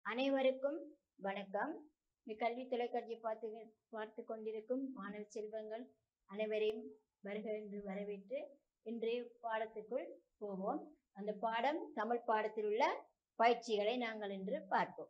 அனைவருக்கும் வணக்கம் இந்த கல்வி தொலைக்காட்சி பார்த்து பார்த்து கொண்டிருக்கும் மாணவ செல்வங்கள் அனைவரையும் வருக என்று வரவேற்று இன்றைய பாடத்துக்குள் போவோம் அந்த பாடம் தமிழ் பாடத்தில் உள்ள பயிற்சிகளை நாங்கள் இன்று பார்ப்போம்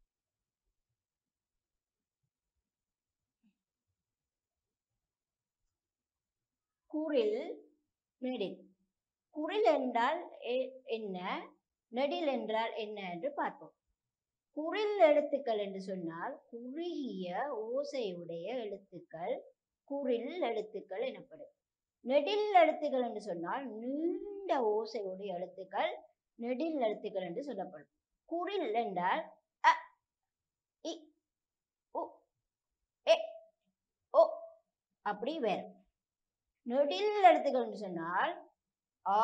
குரில் நெடில் குரில் என்றால் எ- என்ன நெடில் என்றால் என்ன என்று பார்ப்போம் குரில் எழுத்துக்கள் என்று சொன்னால் குறுகிய ஓசையுடைய எழுத்துக்கள் குரில் எழுத்துக்கள் எனப்படும் நெடில் எழுத்துக்கள் என்று சொன்னால் நீண்ட ஓசையுடைய எழுத்துக்கள் நெடில் எழுத்துக்கள் என்று சொல்லப்படும் குரில் என்றால் அ இ உ எ ஓ அப்படி வேற நெடில் எழுத்துக்கள் என்று சொன்னால் ஆ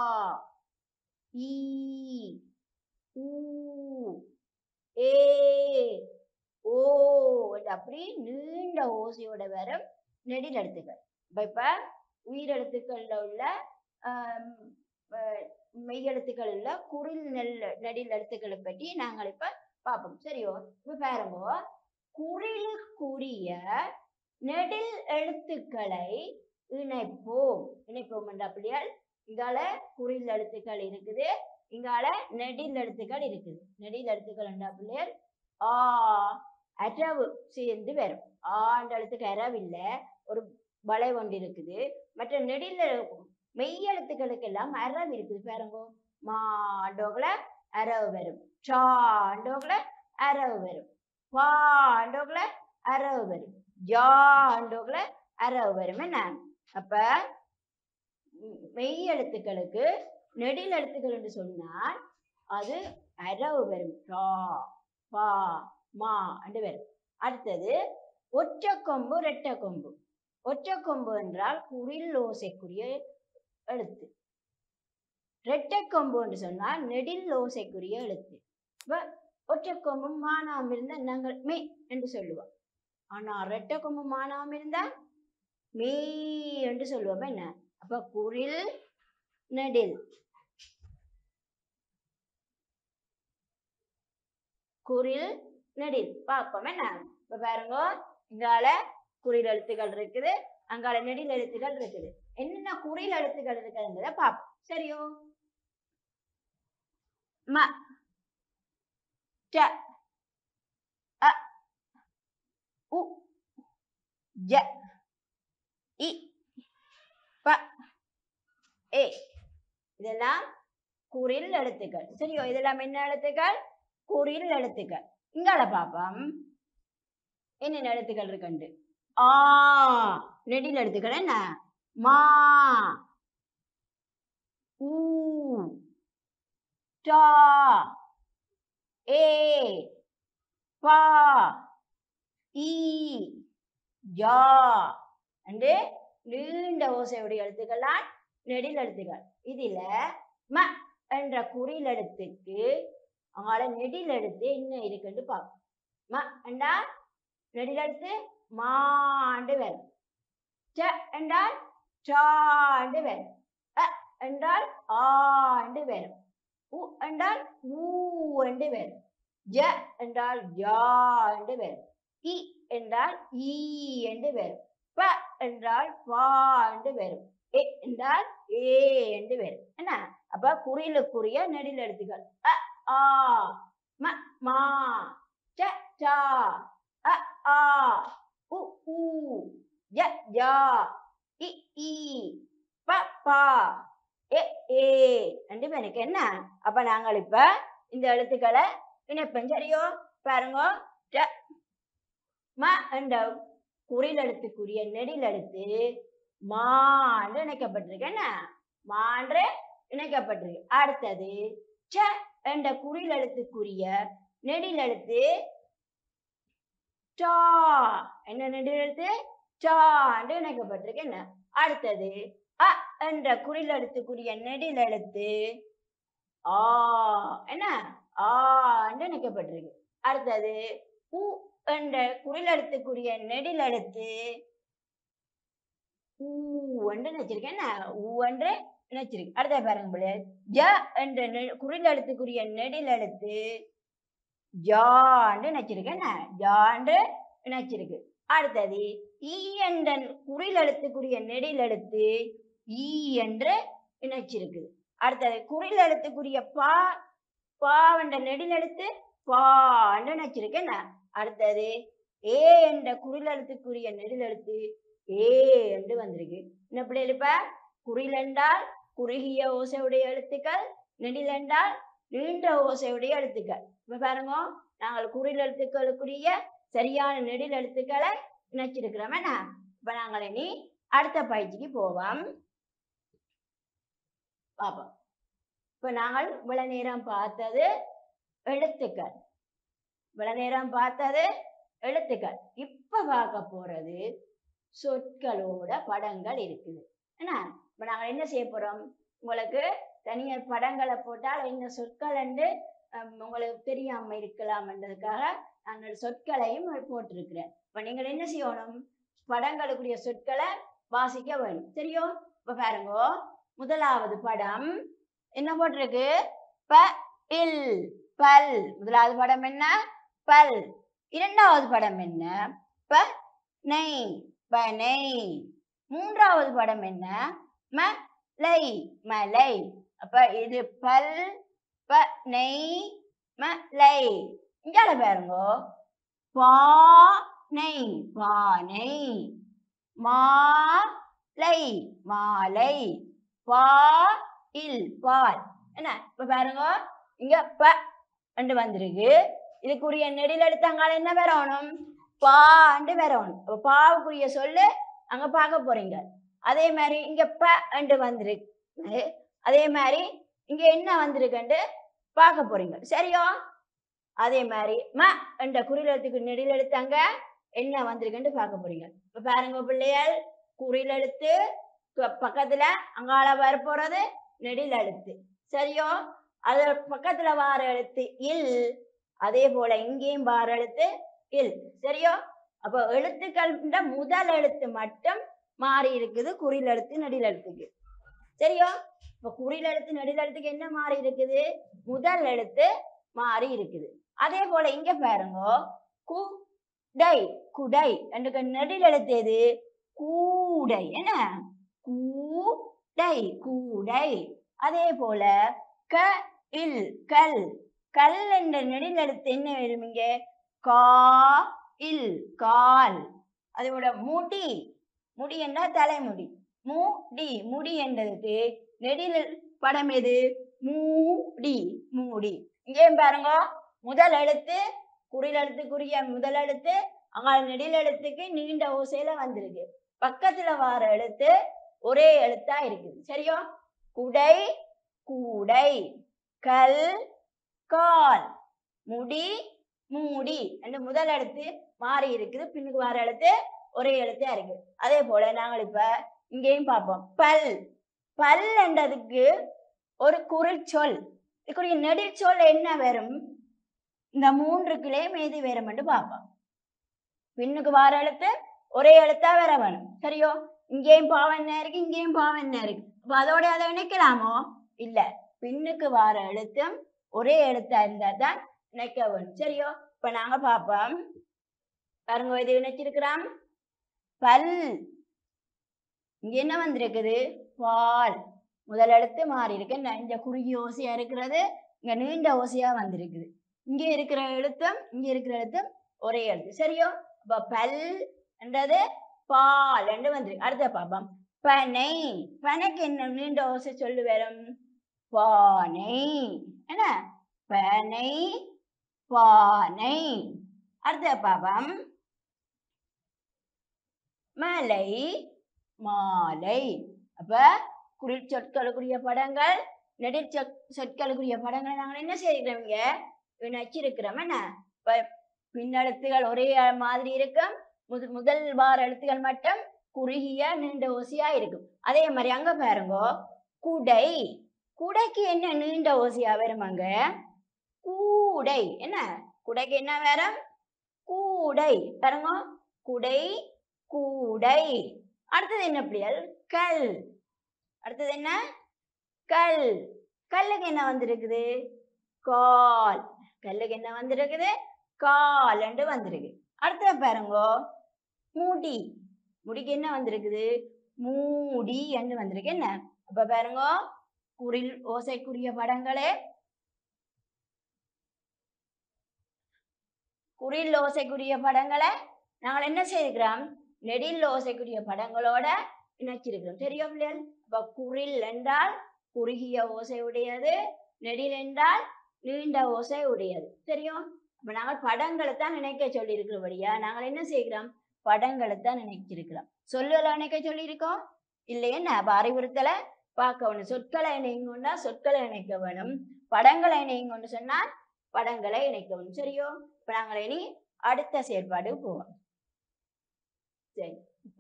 ஈ ஊ ஏ ஓ என்று அப்படி நீண்ட ஓசையோட வரும் நெடில் எழுத்துக்கள் இப்ப இப்ப உயிரெழுத்துக்கள்ல உள்ள ஆம், அஹ், மெய்யெழுத்துக்கள் உள்ள குரில் நெல் நெடில் எழுத்துக்களை பற்றி நாங்கள் இப்ப பார்ப்போம் சரியோ இப்ப பாருங்க குறிலுக்குரிய நெடில் எழுத்துக்களை இணைப்போம் இணைப்போம் என்ற அப்படியால் இங்கால குறில் எழுத்துக்கள் இருக்குது இங்கால நெடில் எழுத்துக்கள் இருக்குது நெடில் எழுத்துக்கள் என்ற பிள்ளையர் ஆ அரவு சேர்ந்து வரும் ஆண்ட எழுத்துக்கு அரவு இல்ல ஒரு வளை ஒன்று இருக்குது மற்ற நெடில் மெய் எழுத்துக்களுக்கெல்லாம் அரவு இருக்குது பாருங்க மாண்டோங்கள அரவு வரும் சாண்டோங்கள அரவு வரும் பாண்டோங்கள அரவு வரும் ஜாண்டோங்கள அரவு வரும் என்ன அப்ப ம், மெய் எழுத்துக்களுக்கு நெடில் எழுத்துக்கள் என்று சொன்னால் அது அரவு வரும் டா பா மா என்று வரும் அடுத்தது ஒற்றை கொம்பு ரெட்டை கொம்பு ஒற்றை கொம்பு என்றால் குறில் ஓசைக்குரிய எழுத்து ரெட்டை கொம்பு என்று சொன்னால் நெடில் ஓசைக்குரிய எழுத்து இப்ப ஒற்றை கொம்பும் மானாம் இருந்தால் நாங்கள் மே என்று சொல்லுவோம் ஆனா ரெட்டை கொம்பு மானாம் இருந்தால் மே என்று சொல்லுவோம் என்ன அப்ப குரில் நெடில் குரில் நெடில் பார்ப்போம் என்ன இப்ப பாருங்க இங்கால குறில் எழுத்துக்கள் இருக்குது அங்கால நெடில் எழுத்துக்கள் இருக்குது என்னென்ன குறில் எழுத்துக்கள் இருக்குதுன்றத பார்ப்போம் சரியோ ம ட அ உ ஜ இ ப ஏ இதெல்லாம் குறில் எழுத்துக்கள் சரியோ இதெல்லாம் என்ன எழுத்துக்கள் குறில் எழுத்துக்கள் இங்கால பாப்போம் என்னென்ன எழுத்துக்கள் இருக்குண்டு ஆ நெடில் எழுத்துக்கள் என்ன மா ஊ டா ஏ பா ஈ ஜா அண்டு நீண்ட ஓசையுடைய எழுத்துக்கள்லாம் நெடில் எழுத்துக்கள் இதுல ம என்ற குறில் எழுத்துக்கு அவங்கள நெடில் எழுத்து என்ன இருக்குன்னு பார்ப்போம் ம என்றால் நெடில் எழுத்து மாண்டு வரும் ச என்றால் சாண்டு வரும் அ என்றால் ஆண்டு வரும் உ என்றால் ஊ என்று வரும் ஜ என்றால் ஜா என்று வரும் இ என்றால் ஈ என்று வரும் ப என்றால் பா என்று வரும் எ என்றால் ஏ என்று வரும் என்ன அப்ப குறிலுக்குரிய நெடில் எழுத்துக்கள் அ ஆ ம மா ச சா அ ஆ உ ஊ ஜ ஜா இ ஈ ப பா ஏ ஏ ரெண்டு எனக்கு என்ன அப்ப நாங்கள் இப்ப இந்த எழுத்துக்களை இணைப்போம் சரியோ பாருங்க ட ம என்ற குறில் எழுத்துக்குரிய நெடில் எழுத்து மான்று இணைக்கப்பட்டிருக்கு என்ன மான்று இணைக்கப்பட்டிருக்கு அடுத்தது ச என்ற குறில் எழுத்துக்குரிய நெடில் எழுத்து டா என்ன நெடில் எழுத்து சாண்டு இணைக்கப்பட்டிருக்கு என்ன அடுத்தது அ என்ற குறில் எழுத்துக்குரிய நெடில் எழுத்து ஆ என்ன ஆண்டு இணைக்கப்பட்டிருக்கு அடுத்தது உ என்ற குறில் எழுத்துக்குரிய நெடில் எழுத்து ஊ என்று நினைச்சிருக்கேன் என்ன ஊ என்று நினைச்சிருக்கு அடுத்த பாருங்க பிள்ளை ஜ என்ற நெ- குறில் எழுத்துக்குரிய நெடில் எழுத்து ஜாண்டு நினைச்சிருக்கு என்ன ஜாண்டு நினைச்சிருக்கு அடுத்தது ஈ என்ற குறில் எழுத்துக்குரிய நெடில் எழுத்து ஈ என்று இணைச்சிருக்குது அடுத்தது குறில் எழுத்துக்குரிய பா பா என்ற நெடில் எழுத்து பாண்டு நினைச்சிருக்கு என்ன அடுத்தது ஏ என்ற குறில் எழுத்துக்குரிய நெடில் எழுத்து ஏ என்று வந்திருக்கு என்ன பிள்ளை இப்ப குறில் என்றால் குறுகிய ஓசையுடைய எழுத்துக்கள் நெடில் என்றால் நீண்ட ஓசையுடைய எழுத்துக்கள் இப்ப பாருங்க நாங்கள் குறில் எழுத்துக்களுக்குரிய சரியான நெடில் எழுத்துக்களை இணைச்சிருக்கிறோம் என்ன இப்ப நாங்கள் இனி அடுத்த பயிற்சிக்கு போவோம் பார்ப்போம் இப்ப நாங்கள் இவ்வளவு நேரம் பார்த்தது எழுத்துக்கள் இவ்வளவு நேரம் பார்த்தது எழுத்துக்கள் இப்ப பார்க்க போறது சொற்களோட படங்கள் இருக்குது என்ன இப்ப நாங்கள் என்ன செய்ய போறோம் உங்களுக்கு தனியா படங்களை போட்டால் என்ன சொற்கள் என்று ஹம், உங்களுக்கு தெரியாம இருக்கலாம்ன்றதுக்காக நான் சொற்களையும் போட்டிருக்கிறேன் இப்ப நீங்கள் என்ன செய்யணும் படங்களுக்குரிய சொற்களை வாசிக்க வேணும் சரியோ இப்ப பாருங்க முதலாவது படம் என்ன போட்டிருக்கு ப இல் பல் முதலாவது படம் என்ன பல் இரண்டாவது படம் என்ன ப நெய் பனை மூன்றாவது படம் என்ன ம லை மலை அப்ப இது பல் ப நெய் ம லை இங்கால பாருங்க பா நெய் பானை மாலை மாலை பா இல் பால் என்ன இப்ப பாருங்க இங்க ப ரெண்டு வந்திருக்கு இதுக்குரிய நெடில் எடுத்தாங்கால என்ன வரணும் பாண்டு வரணும் அப்ப பாவுக்குரிய சொல்லு அங்க பார்க்க போறீங்க அதே மாதிரி இங்க ப ரெண்டு வந்திருக்கு அதே மாதிரி இங்க என்ன வந்திருக்குன்னு பார்க்க போறீங்க சரியோ அதே மாதிரி ம என்ற குறிலெழுத்துக்கு நெடில் எழுத்தாங்க என்ன வந்திருக்குன்னு பார்க்க போறீங்க இப்ப பாருங்க பிள்ளைகள் குறில் எழுத்து கு- பக்கத்துல அங்கால வர போறது நெடில் எழுத்து சரியோ அது பக்கத்துல வார எழுத்து இல் அதே போல இங்கேயும் வார எழுத்து இல் சரியோ அப்போ எழுத்துக்கள் முதல் எழுத்து மட்டும் மாறி இருக்குது குறில் எழுத்து நெடில் எழுத்துக்கு சரியோ இப்ப குறில் எழுத்து நெடில் எழுத்துக்கு என்ன மாறி இருக்குது முதல் எழுத்து மாறி இருக்குது அதே போல இங்க பாருங்க குடை குடை எனக்கு நெடில் எழுத்து எது கூடை என்ன கூடை கூடை அதே போல க இல் கல் கல் என்ற நெடில் எழுத்து என்ன வரும் இங்க கா இல் கால் அதோட முடி முடி என்றால் தலைமுடி முடி முடி என்றதுக்கு நெடில் படம் எது மூடி மூடி இங்கேயும் பாருங்க முதல் எழுத்து குறில் எழுத்துக்குரிய முதல் எழுத்து அங்க நெடில் எழுத்துக்கு நீண்ட ஓசையில வந்திருக்கு பக்கத்துல வார எழுத்து ஒரே எழுத்தா இருக்குது சரியோ குடை கூடை கல் கால் முடி மூடி அந்த முதல் எழுத்து மாறி இருக்குது பின்னுக்கு வர எழுத்து ஒரே எழுத்தா இருக்கு அதே போல நாங்கள் இப்ப இங்கேயும் பார்ப்போம் பல் பல் என்றதுக்கு ஒரு குரில் சொல் இதுக்குரிய நெடில் சொல் என்ன வரும் இந்த மூன்றுக்குள்ளே மீதி வரும் என்று பார்ப்போம் பின்னுக்கு வார எழுத்து ஒரே எழுத்தா வேற வேணும் சரியோ இங்கேயும் பாவம் என்ன இருக்கு இங்கேயும் பாவம் என்ன இருக்கு அப்ப அதோட அதை இணைக்கலாமோ இல்ல பின்னுக்கு வார எழுத்தும் ஒரே எழுத்தா இருந்தா தான் இணைக்க வேணும் சரியோ இப்ப நாங்க பார்ப்போம் பாருங்க இது இணைச்சிருக்கிறோம் பல் இங்க என்ன வந்திருக்குது பால் முதல் எழுத்து மாறி இருக்கு ந- இந்த குறுகிய ஓசையா இருக்கிறது இங்க நீண்ட ஓசையா வந்திருக்குது இங்க இருக்கிற எழுத்தும் இங்க இருக்கிற எழுத்தும் ஒரே எழுத்து சரியோ அப்ப பல் என்றது பால் என்று வந்திருக்கு அடுத்த பாப்போம் பனை பனைக்கு என்ன நீண்ட ஓசை சொல்லு வரும் பானை என்ன பனை பானை அடுத்த பாப்போம் மலை மாலை அப்ப குறில் சொற்களுக்குரிய படங்கள் நெடில் சொற் சொற்களுக்குரிய படங்களை நாங்கள் என்ன செய்கிறோம் இங்க இணைச்சிருக்கிறோம் என்ன இப்ப பின்னெழுத்துகள் ஒரே மாதிரி இருக்கும் முத- முதல் வார எழுத்துகள் மட்டும் குறுகிய நீண்ட ஓசையா இருக்கும் அதே மாதிரி அங்க பாருங்க குடை குடைக்கு என்ன நீண்ட ஓசையா வரும் அங்க கூடை என்ன குடைக்கு என்ன வரும் கூடை பாருங்க குடை கூடை அடுத்தது என்ன பிள்ளைகள் கல் அடுத்தது என்ன கல் கல்லுக்கு என்ன வந்திருக்குது கால் கல்லுக்கு என்ன வந்திருக்குது காலண்டு வந்திருக்கு அடுத்த பாருங்கோ முடி முடிக்கு என்ன வந்திருக்குது மூடி என்று வந்திருக்கு என்ன அப்ப பாருங்க குரில் ஓசைக்குரிய படங்களே குறில் ஓசைக்குரிய படங்களை நாங்கள் என்ன செய்திருக்கிறோம் நெடில் ஓசைக்குரிய படங்களோட இணைச்சிருக்கிறோம் தெரியும் பிள்ளைகள் அப்ப குரில் என்றால் குறுகிய ஓசை உடையது நெடில் என்றால் நீண்ட ஓசை உடையது தெரியும் அப்ப நாங்கள் படங்களை தான் நினைக்க சொல்லியிருக்கிறபடியா நாங்கள் என்ன செய்கிறோம் படங்களை தான் நினைச்சிருக்கிறோம் சொல்லுகளை நினைக்க சொல்லியிருக்கோம் இல்லையே அப்ப அறிவுறுத்தலை பார்க்க வேணும் சொற்களை இணைங்கொண்டா சொற்களை இணைக்க வேணும் படங்களை இணைங்கொண்டு சொன்னால் படங்களை இணைக்க வேணும் சரியோ இப்ப நாங்கள் இனி அடுத்த செயற்பாடு போவோம் சரி இப்ப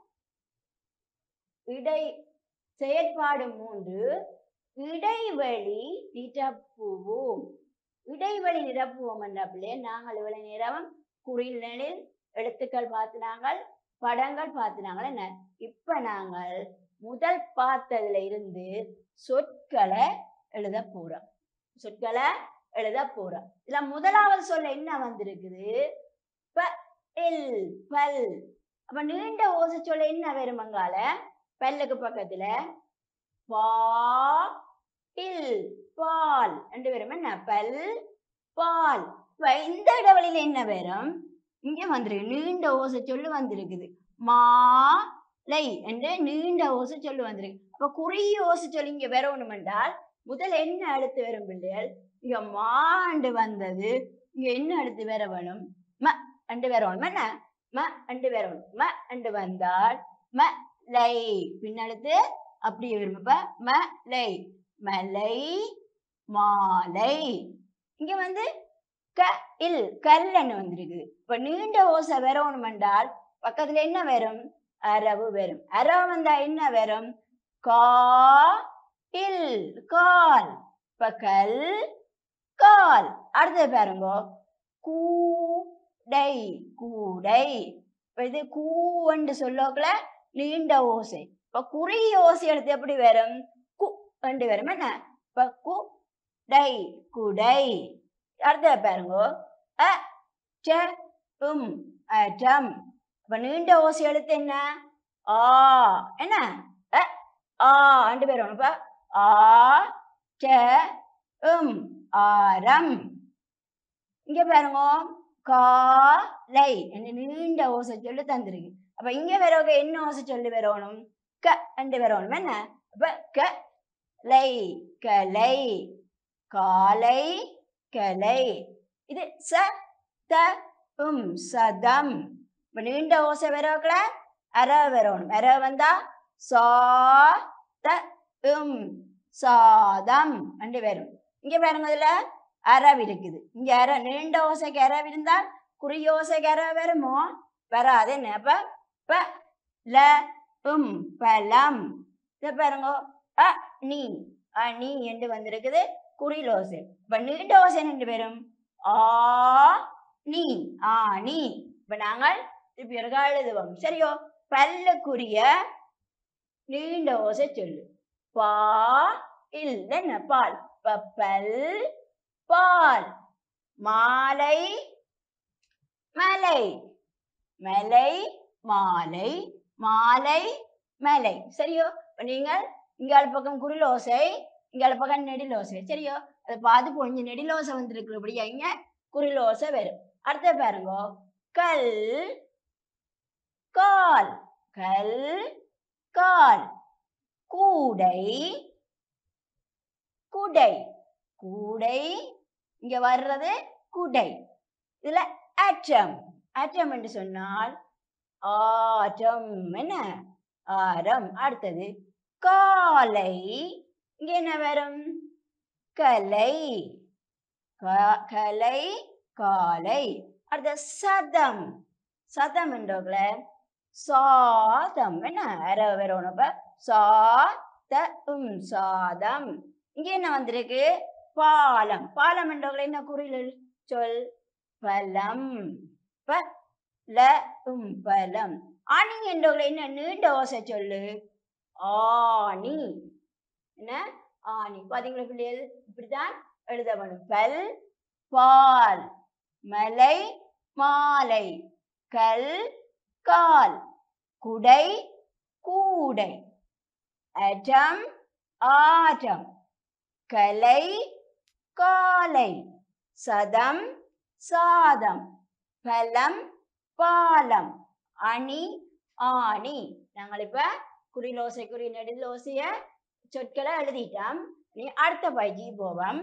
இடை செயற்பாடு மூன்று இடைவெளி நிரப்புவோம் இடைவெளி நிரப்புவோம் என்ற பிள்ளை நாங்கள் இவ்வளவு நேரம் குறில் நிலையில் எழுத்துக்கள் பார்த்து நாங்கள் படங்கள் பார்த்து நாங்கள் என்ன இப்ப நாங்கள் முதல் பார்த்ததுல இருந்து சொற்களை எழுத போறோம் சொற்களை எழுத போறோம் இதுல முதலாவது சொல்ல என்ன வந்திருக்குது ப இல் பல் அப்ப நீண்ட ஓசை சொல்ல என்ன வரும் அங்கால பல்லுக்கு பக்கத்துல பா இல் பால் ரெண்டு பேரும் என்ன பல் பால் இப்ப இந்த இடைவெளியில என்ன வரும் இங்க வந்திருக்கு நீண்ட ஓசை சொல்லு வந்திருக்குது மா லை என்று நீண்ட ஓசை சொல்லு வந்திருக்கு அப்ப குறுகிய ஓசை சொல்லி இங்க வரணும் என்றால் முதல் என்ன எழுத்து வரும் பிள்ளைகள் இங்க மாண்டு வந்தது இங்க என்ன எழுத்து வேற வேணும் ம அண்டு வரணும் என்ன ம அண்டு வரணும் ம அண்டு வந்தால் ம லை பின்னெழுத்து அப்படியே வரும் அப்ப ம லை மலை மாலை இங்க வந்து க இல் கல்லன்னு வந்திருக்குது இப்ப நீண்ட ஓசை வரணும் என்றால் பக்கத்துல என்ன வரும் அரவு வரும் அரவு வந்தா என்ன வரும் கா இல் கால் இப்ப கல் கால் அடுத்தது பாருங்க கூடை கூடை இப்ப இது கூன்னு சொல்லோக்குல நீண்ட ஓசை இப்ப குறுகிய ஓசை எடுத்து எப்படி வரும் கு ரெண்டு வரும் என்ன இப்ப கு டை குடை அடுத்தது பாருங்க அ ச உம் அடம் இப்ப நீண்ட ஓசை எழுத்து என்ன ஆ என்ன அ ஆ ரெண்டு பேர் வரும் இப்ப ஆ ச உம் ஆரம் இங்க பாருங்க காலை என்று நீண்ட ஓசை சொல்லு தந்திருக்கு அப்ப இங்க வரவங்க என்ன ஓசை சொல்லி வரணும் க ரெண்டு வரணும் என்ன அப்ப க லை கலை காலை கலை இது ச த உம் சதம் இப்ப நீண்ட ஓசை வரவங்கள அர வரணும் அர வந்தா சா த உம் சாதம் ரெண்டு வரும் இங்க பாருங்க இதுல அரவு இருக்குது இங்க அர நீண்ட ஓசைக்கு அரவு இருந்தால் குறுகிய ஓசைக்கு அரவு வருமோ வராது என்ன அப்ப ப ல உம் பலம் இத பாருங்க அ நீ அணி என்று வந்திருக்குது குறில் ஓசை இப்ப நீண்ட ஓசை ரெண்டு பேரும் ஆ நீ ஆ நீ இப்ப நாங்கள் திருப்பி ஒரு எழுதுவோம் சரியோ பல்லுக்குரிய நீண்ட ஓசை சொல்லு பா இல் என்ன பால் பப்பல் பால் மாலை மலை மலை மாலை மாலை மலை சரியோ இப்ப நீங்கள் இங்கால பக்கம் குரில் ஓசை இங்கால பக்கம் நெடில் ஓசை சரியோ அதை பார்த்து கொஞ்சம் நெடில் ஓசை வந்திருக்கிறபடியா இங்க குரில் ஓசை வரும் அடுத்த பாருங்க கல் கால் கல் கால் கூடை குடை கூடை இங்க வர்றது குடை இதுல ஆட்டம் ஆட்டம் என்று சொன்னால் ஆட்டம் என்ன ஆரம் அடுத்தது காலை இங்க என்ன வரும் கலை கா- கலை காலை அடுத்த சதம் சதம் என்றோங்கள சாதம் என்ன அர வரணும் அப்ப சாத உம் சாதம் இங்க என்ன வந்திருக்கு பாலம் பாலம் என்றவங்களை என்ன குறில் சொல் பலம் ப ல உம் பலம் ஆணி என்றவங்களை என்ன நீண்ட ஓசை சொல்லு ஆணி என்ன ஆணி பாத்தீங்களா பிள்ளைகள் இப்படித்தான் எழுத வேணும் பல் பால் மலை மாலை கல் கால் குடை கூடை அடம் ஆட்டம் கலை காலை சதம் சாதம் பலம் பாலம் அணி ஆணி நாங்கள் இப்ப குறிலோசை குறி நெடிலோசைய சொற்களை எழுதிட்டோம் நீ அடுத்த பயிற்சி போவோம்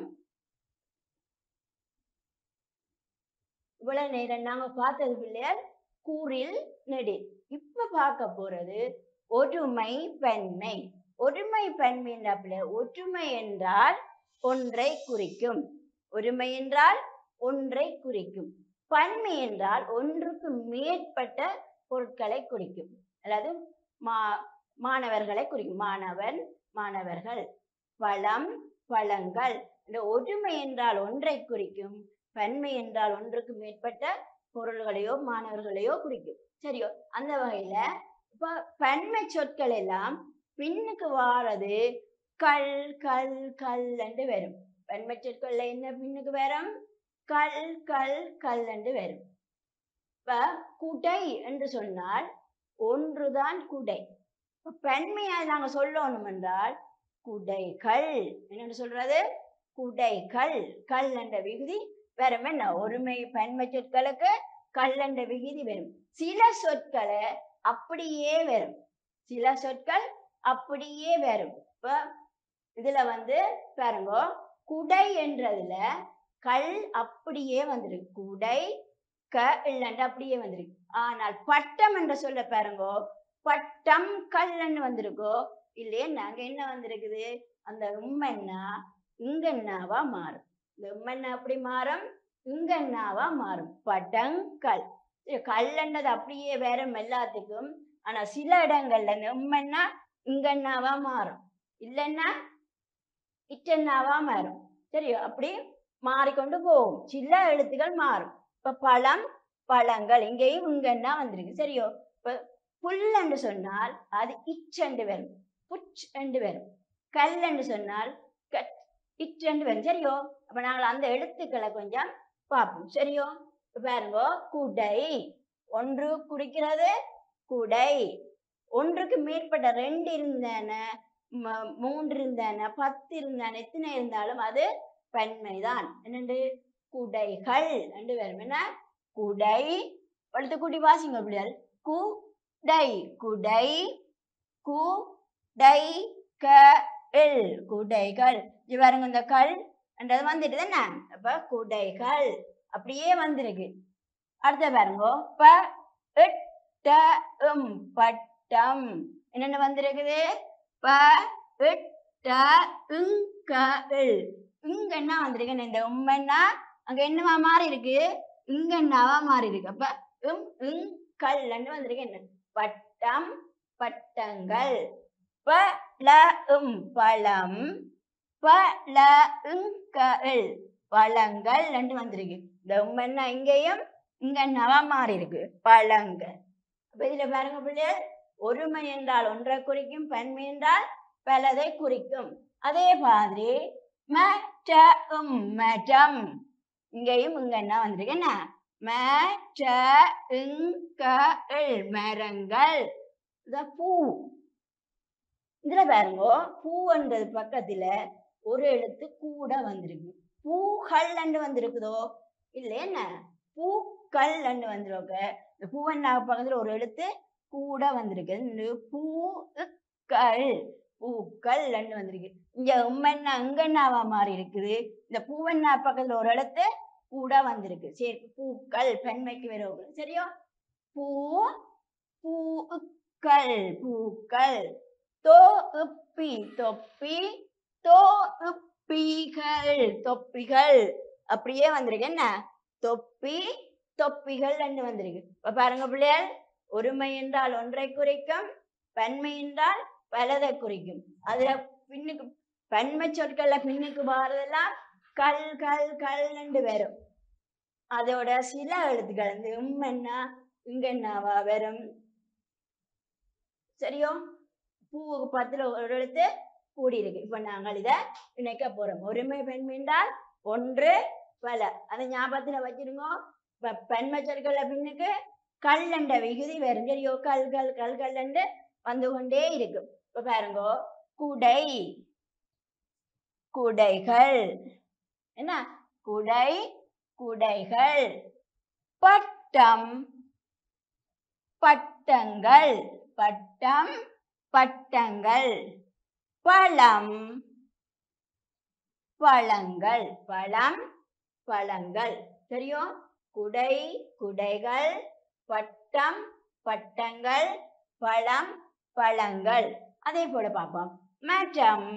இவ்வளவு நேரம் நாங்க பார்த்தது பிள்ளையார் கூறில் நெடில் இப்ப பார்க்க போறது ஒருமை பன்மை ஒருமை பன்மை என்ற ஒற்றுமை என்றால் ஒன்றை குறிக்கும் ஒருமை என்றால் ஒன்றை குறிக்கும் பன்மை என்றால் ஒன்றுக்கு மேற்பட்ட பொருட்களை குறிக்கும் அல்லது மா மாணவர்களை குறிக்கும் மாணவன் மாணவர்கள் பழம் பழங்கள் இந்த ஒற்றுமை என்றால் ஒன்றை குறிக்கும் பன்மை என்றால் ஒன்றுக்கு மேற்பட்ட பொருள்களையோ மாணவர்களையோ குறிக்கும் சரியோ அந்த வகையில இப்ப பன்மை சொற்கள் எல்லாம் பின்னுக்கு வாரது கல் கல் கல் என்று வரும் பன்மை சொற்கள்ல என்ன பின்னுக்கு வரும் கல் கல் கல் என்று வரும் இப்ப குடை என்று சொன்னால் ஒன்றுதான் குடை இப்ப பெண்மையா நாங்க சொல்லணும் என்றால் குடைகள் என்னன்னு சொல்றது குடைகள் கல் என்ற விகுதி வரும் என்ன ஒருமை பன்மை சொற்களுக்கு கல் என்ற விகுதி வரும் சில சொற்களை அப்படியே வரும் சில சொற்கள் அப்படியே வரும் இப்ப இதுல வந்து பாருங்க குடை என்றதுல கல் அப்படியே வந்திருக்கு குடை க இல்லைன்னு அப்படியே வந்திருக்கு ஆனால் பட்டம் என்ற சொல்ல பாருங்கோ பட்டம் கல்லன்னு வந்திருக்கோ இல்லையே நாங்க என்ன வந்திருக்குது அந்த உம்மென்னா இங்கன்னாவா மாறும் இந்த உம்மென்னா அப்படி மாறும் இங்கன்னாவா மாறும் பட்டங்கல் இது கல்லண்டது அப்படியே வேற எல்லாத்துக்கும் ஆனா சில இடங்கள்ல இந்த உம்மென்னா இங்கன்னாவா மாறும் இல்லைன்னா இட்டன்னாவா மாறும் சரியோ அப்படி மாறிக்கொண்டு போகும் சில எழுத்துக்கள் மாறும் இப்ப பழம் பழங்கள் இங்கேயும் இங்கன்னா வந்திருக்கு சரியோ இப்ப புல் என்று சொன்னால் அது இச்சென்று வரும் புச் என்று வரும் கல் என்று சொன்னால் கட் இச்சென்று வரும் சரியோ அப்ப நாங்கள் அந்த எழுத்துக்களை கொஞ்சம் பார்ப்போம் சரியோ இப்ப பாருங்க குடை ஒன்று குறிக்கிறது குடை ஒன்றுக்கு மேற்பட்ட ரெண்டு இருந்தன ம- மூன்று இருந்தன பத்து இருந்தன எத்தனை இருந்தாலும் அது பன்மைதான் என்னண்டு குடைகள் என்று வரும் என்ன குடை எழுத்து கூட்டி வாசிங்க பிள்ளையார் குடை குடை குடை க இல் குடைகள் இது பாருங்க இந்த கல் என்றது வந்துட்டு தானே அப்ப குடைகள் அப்படியே வந்திருக்கு அடுத்த பாருங்க ப இட்ட உம் பட்டம் என்னென்ன வந்திருக்குது ப இட்ட இங்க இல் இங்க என்ன வந்திருக்கு இந்த உம்மன்னா அங்க என்னவா மாறி இருக்கு இங்க என்னவா மாறி இருக்கு அப்ப உம் இங் கல்லன்னு வந்திருக்கு என்ன பட்டம் பட்டங்கள் ப ல உம் பழம் ப ல இங் க இல் பழங்கள் ரெண்டு வந்திருக்கு இந்த உம்மன்னா இங்கேயும் இங்க என்னவா மாறி இருக்கு பழங்கள் அப்ப இதுல பாருங்க பிள்ளைகள் ஒருமை என்றால் ஒன்றை குறிக்கும் பன்மை என்றால் பலதை குறிக்கும் அதே மாதிரி மற்ற உம் மரம் இங்கேயும் இங்க என்ன வந்திருக்கு என்ன மற்ற இங்க இல் மரங்கள் இந்த பூ இதுல பாருங்க பூன்றது பக்கத்துல ஒரு எழுத்து கூட வந்திருக்கு பூகள் அண்டு வந்திருக்குதோ இல்ல என்ன பூக்கள் அண்டு வந்திருக்கு இந்த பூவண்ணா பக்கத்துல ஒரு எழுத்து கூட வந்திருக்கு இந்த பூக்கள் பூக்கள் அண்டு வந்திருக்கு இங்க உம்மன்னா அங்கன்னாவா மாறி இருக்குது இந்த பூவண்ணா பக்கத்துல ஒரு எழுத்து கூட வந்திருக்கு சரி பூக்கள் பெண்மைக்கு வரும் சரியோ பூ பூக்கள் பூக்கள் தோ உப்பி தொப்பி தோ உப்பிகள் தொப்பிகள் அப்படியே வந்திருக்கு என்ன தொப்பி தொப்பிகள் ரெண்டு வந்திருக்கு இப்ப பாருங்க பிள்ளைகள் ஒருமை என்றால் ஒன்றை குறிக்கும் பன்மை என்றால் பலதை குறிக்கும் அதுல பின்னுக்கு பன்மை சொற்கள்ல பின்னுக்கு வாரதெல்லாம் கல் கல் கல் ரெண்டு வரும் அதோட சில எழுத்துக்கள் இந்த உம்மென்னா இங்கன்னாவா வரும் சரியோ பூவுக்கு பத்துல ஒரு எழுத்து கூடி இருக்கு இப்ப நாங்கள் இத இணைக்க போறோம் ஒருமை பெண்மை என்றால் ஒன்று பல அதை ஞாபகத்துல வச்சிருங்க இப்ப பெண்மை சொற்கள பின்னுக்கு கல்லண்ட விகுதி வரும் சரியோ கல்கள் கல்கள் வந்து கொண்டே இருக்கும் இப்ப பாருங்க குடை குடைகள் என்ன குடை குடைகள் பட்டம் பட்டங்கள் பட்டம் பட்டங்கள் பழம் பழங்கள் பழம் பழங்கள் தெரியும் குடை குடைகள் பட்டம் பட்டங்கள் பழம் பழங்கள் அதே போல பார்ப்போம் மரம்